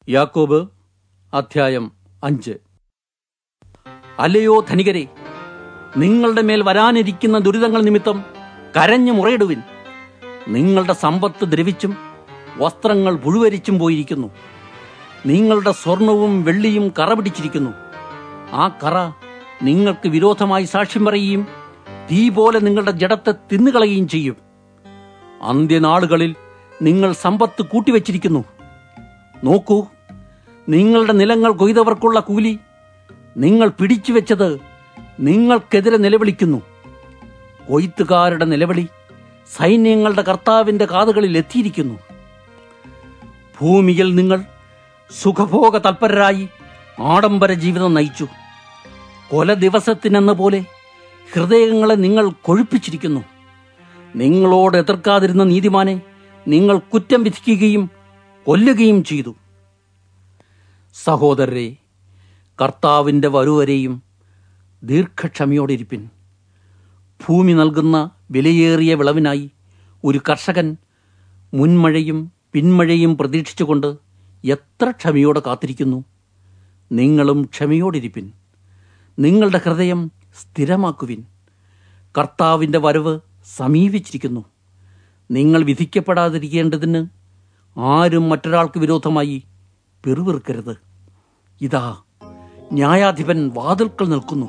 യാക്കോബ് അധ്യായം അഞ്ച് അല്ലയോ ധനികരെ നിങ്ങളുടെ മേൽ വരാനിരിക്കുന്ന ദുരിതങ്ങൾ നിമിത്തം കരഞ്ഞു മുറയിടുവിൻ നിങ്ങളുടെ സമ്പത്ത് ദ്രവിച്ചും വസ്ത്രങ്ങൾ പുഴുവരിച്ചും പോയിരിക്കുന്നു നിങ്ങളുടെ സ്വർണവും വെള്ളിയും കറ പിടിച്ചിരിക്കുന്നു ആ കറ നിങ്ങൾക്ക് വിരോധമായി സാക്ഷ്യം പറയുകയും തീ പോലെ നിങ്ങളുടെ ജഡത്തെ തിന്നുകളയുകയും ചെയ്യും അന്ത്യനാളുകളിൽ നിങ്ങൾ സമ്പത്ത് കൂട്ടിവച്ചിരിക്കുന്നു നോക്കൂ നിങ്ങളുടെ നിലങ്ങൾ കൊയ്തവർക്കുള്ള കൂലി നിങ്ങൾ പിടിച്ചു വെച്ചത് നിങ്ങൾക്കെതിരെ നിലവിളിക്കുന്നു കൊയ്ത്തുകാരുടെ നിലവിളി സൈന്യങ്ങളുടെ കർത്താവിന്റെ കാതുകളിൽ എത്തിയിരിക്കുന്നു ഭൂമിയിൽ നിങ്ങൾ സുഖഭോഗ തൽപരരായി ആഡംബര ജീവിതം നയിച്ചു കൊല ദിവസത്തിനെന്ന പോലെ ഹൃദയങ്ങളെ നിങ്ങൾ കൊഴുപ്പിച്ചിരിക്കുന്നു നിങ്ങളോട് എതിർക്കാതിരുന്ന നീതിമാനെ നിങ്ങൾ കുറ്റം വിധിക്കുകയും കൊല്ലുകയും ചെയ്തു സഹോദരരെ കർത്താവിൻ്റെ വരുവരെയും ദീർഘക്ഷമയോടിരിപ്പിൻ ഭൂമി നൽകുന്ന വിലയേറിയ വിളവിനായി ഒരു കർഷകൻ മുൻമഴയും പിന്മഴയും പ്രതീക്ഷിച്ചുകൊണ്ട് എത്ര ക്ഷമയോടെ കാത്തിരിക്കുന്നു നിങ്ങളും ക്ഷമയോടിരിപ്പിൻ നിങ്ങളുടെ ഹൃദയം സ്ഥിരമാക്കുവിൻ കർത്താവിൻ്റെ വരവ് സമീപിച്ചിരിക്കുന്നു നിങ്ങൾ വിധിക്കപ്പെടാതിരിക്കേണ്ടതിന് ആരും മറ്റൊരാൾക്ക് വിരോധമായി പെറുവിറുക്കരുത് ഇതാ ന്യായാധിപൻ വാതിൽക്കൽ നിൽക്കുന്നു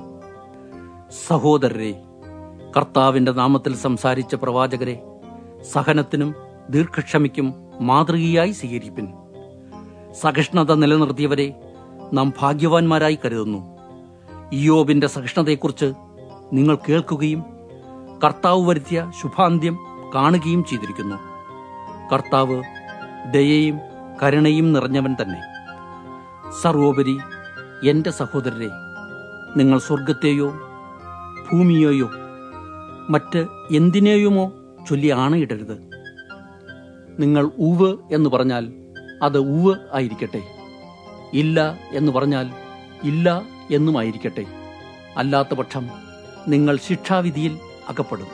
സഹോദരരെ കർത്താവിന്റെ നാമത്തിൽ സംസാരിച്ച പ്രവാചകരെ സഹനത്തിനും ദീർഘക്ഷമയ്ക്കും മാതൃകയായി സ്വീകരിപ്പിൻ സഹിഷ്ണുത നിലനിർത്തിയവരെ നാം ഭാഗ്യവാന്മാരായി കരുതുന്നു ഇയോബിന്റെ സഹിഷ്ണുതയെക്കുറിച്ച് നിങ്ങൾ കേൾക്കുകയും കർത്താവ് വരുത്തിയ ശുഭാന്ത്യം കാണുകയും ചെയ്തിരിക്കുന്നു കർത്താവ് ദയയും കരുണയും നിറഞ്ഞവൻ തന്നെ സർവോപരി എന്റെ സഹോദരരെ നിങ്ങൾ സ്വർഗത്തെയോ ഭൂമിയെയോ മറ്റ് എന്തിനേയുമോ ചൊല്ലി ആണയിടരുത് നിങ്ങൾ ഉവ് എന്ന് പറഞ്ഞാൽ അത് ഉവ് ആയിരിക്കട്ടെ ഇല്ല എന്ന് പറഞ്ഞാൽ ഇല്ല എന്നുമായിരിക്കട്ടെ അല്ലാത്ത പക്ഷം നിങ്ങൾ ശിക്ഷാവിധിയിൽ അകപ്പെടും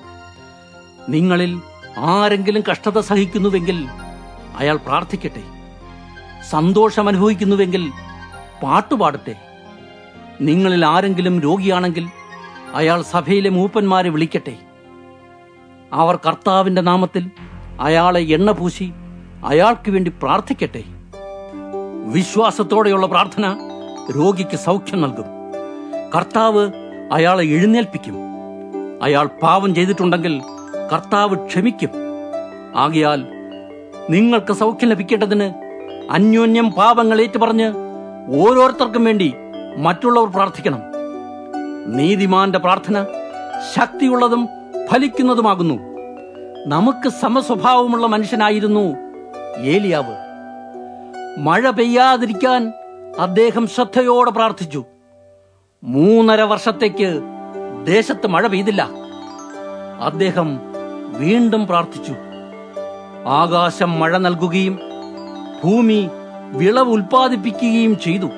നിങ്ങളിൽ ആരെങ്കിലും കഷ്ടത സഹിക്കുന്നുവെങ്കിൽ അയാൾ പ്രാർത്ഥിക്കട്ടെ സന്തോഷം അനുഭവിക്കുന്നുവെങ്കിൽ പാട്ടുപാടട്ടെ നിങ്ങളിൽ ആരെങ്കിലും രോഗിയാണെങ്കിൽ അയാൾ സഭയിലെ മൂപ്പന്മാരെ വിളിക്കട്ടെ അവർ കർത്താവിന്റെ നാമത്തിൽ അയാളെ എണ്ണ പൂശി അയാൾക്ക് വേണ്ടി പ്രാർത്ഥിക്കട്ടെ വിശ്വാസത്തോടെയുള്ള പ്രാർത്ഥന രോഗിക്ക് സൗഖ്യം നൽകും കർത്താവ് അയാളെ എഴുന്നേൽപ്പിക്കും അയാൾ പാപം ചെയ്തിട്ടുണ്ടെങ്കിൽ കർത്താവ് ക്ഷമിക്കും ആകയാൽ നിങ്ങൾക്ക് സൗഖ്യം ലഭിക്കേണ്ടതിന് അന്യോന്യം പാപങ്ങൾ ഏറ്റുപറഞ്ഞ് ഓരോരുത്തർക്കും വേണ്ടി മറ്റുള്ളവർ പ്രാർത്ഥിക്കണം നീതിമാന്റെ പ്രാർത്ഥന ശക്തിയുള്ളതും ഫലിക്കുന്നതുമാകുന്നു നമുക്ക് സമസ്വഭാവമുള്ള മനുഷ്യനായിരുന്നു ഏലിയാവ് മഴ പെയ്യാതിരിക്കാൻ അദ്ദേഹം ശ്രദ്ധയോടെ പ്രാർത്ഥിച്ചു മൂന്നര വർഷത്തേക്ക് ദേശത്ത് മഴ പെയ്തില്ല അദ്ദേഹം വീണ്ടും പ്രാർത്ഥിച്ചു ആകാശം മഴ നൽകുകയും ഭൂമി വിളവ് ഉൽപ്പാദിപ്പിക്കുകയും ചെയ്തു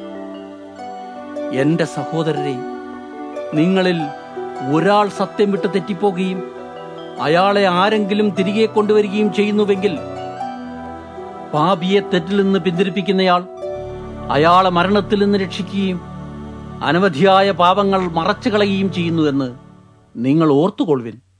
എന്റെ സഹോദരരെ നിങ്ങളിൽ ഒരാൾ സത്യം വിട്ട് തെറ്റിപ്പോകുകയും അയാളെ ആരെങ്കിലും തിരികെ കൊണ്ടുവരികയും ചെയ്യുന്നുവെങ്കിൽ പാപിയെ തെറ്റിൽ നിന്ന് പിന്തിരിപ്പിക്കുന്നയാൾ അയാളെ മരണത്തിൽ നിന്ന് രക്ഷിക്കുകയും അനവധിയായ പാപങ്ങൾ മറച്ചു കളയുകയും ചെയ്യുന്നുവെന്ന് നിങ്ങൾ ഓർത്തുകൊള്ളുവിൻ